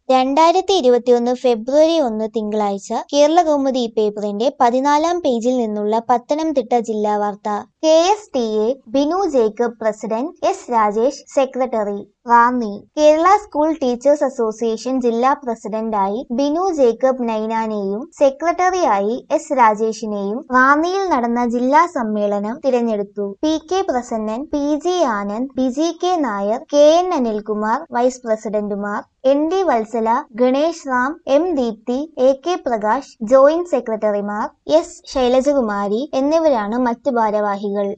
രണ്ടായിരത്തി ഇരുപത്തിയൊന്ന് ഫെബ്രുവരി ഒന്ന് തിങ്കളാഴ്ച കേരളകൗമുദി ഈ പേപ്പറിന്റെ പതിനാലാം പേജിൽ നിന്നുള്ള പത്തനംതിട്ട ജില്ലാ വാർത്ത K S T A Binu Jacob president S Rajesh secretary Ranni Kerala school teachers association ജില്ലാ പ്രസിഡന്റായി ബിനു ജേക്കബ് നൈനാനെയും സെക്രട്ടറിയായി എസ് രാജേഷിനെയും റാന്നിയിൽ നടന്ന ജില്ലാ സമ്മേളനം തിരഞ്ഞെടുത്തു P K Prasannan P G Anand Biji K Nair K N Anilkumar vice പ്രസിഡന്റുമാർ N D Vatsala Ganesh Ram M Deepthi A K Prakash joint സെക്രട്ടറിമാർ എസ് ശൈലജകുമാരി എന്നിവരാണ് മറ്റ് ഭാരവാഹികൾ